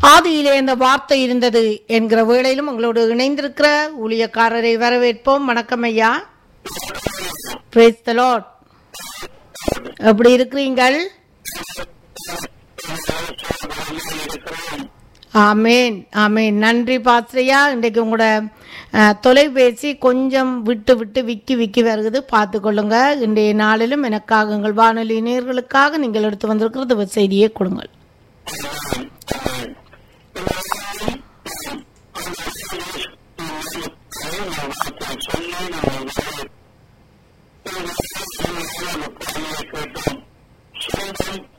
ஆதியிலே இந்த வார்த்தை இருந்தது என்கிற வேளையிலும் உங்களோடு இணைந்திருக்கிற ஊழியக்காரரை வரவேற்போம் வணக்கம் ஐயா Praise the Lord. எப்படி இருக்கிறீங்கள் ஆமேன் ஆமேன் நன்றி பாஸ்ரையா இன்றைக்கு உங்களோட அஹ், தொலைபேசி கொஞ்சம் விட்டு விட்டு விக்கி விக்கி வருகுது பார்த்து கொள்ளுங்க இன்றைய நாளிலும் எனக்காக உங்கள் வானொலி நேயர்களுக்காக நீங்கள் எடுத்து வந்திருக்கிறது செய்தியை கொடுங்கள்